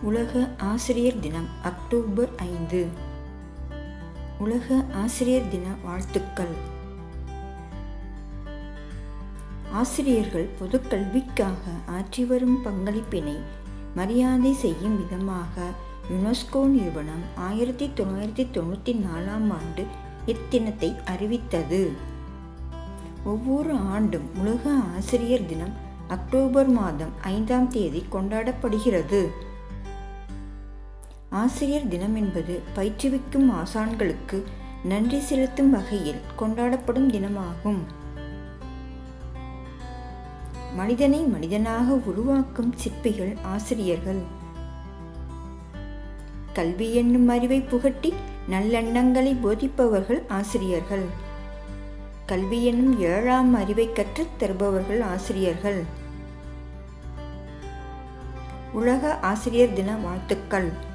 உலக ஆசிரியர் தினம் அக்டோபர் ஐந்து உலக ஆசிரியர் தின வாழ்த்துக்கள் ஆசிரியர்கள் பொதுக்கல்விக்காக ஆற்றி வரும் பங்களிப்பினை மரியாதை செய்யும் விதமாக யுனெஸ்கோ நிறுவனம் ஆயிரத்தி தொள்ளாயிரத்தி தொண்ணூற்றி நாலாம் ஆண்டு இத்தினத்தை அறிவித்தது ஒவ்வொரு ஆண்டும் உலக ஆசிரியர் தினம் அக்டோபர் மாதம் ஐந்தாம் தேதி கொண்டாடப்படுகிறது ஆசிரியர் தினம் என்பது பயிற்றுவிக்கும் ஆசான்களுக்கு நன்றி செலுத்தும் வகையில் கொண்டாடப்படும் தினமாகும் மனிதனை மனிதனாக உருவாக்கும் சிற்பிகள் ஆசிரியர்கள் கல்வி என்னும் அறிவை புகட்டி நல்லெண்ணங்களை போதிப்பவர்கள் ஆசிரியர்கள் கல்வி என்னும் ஏழாம் அறிவை கற்றுத் தருபவர்கள் ஆசிரியர்கள் உலக ஆசிரியர் தின வாழ்த்துக்கள்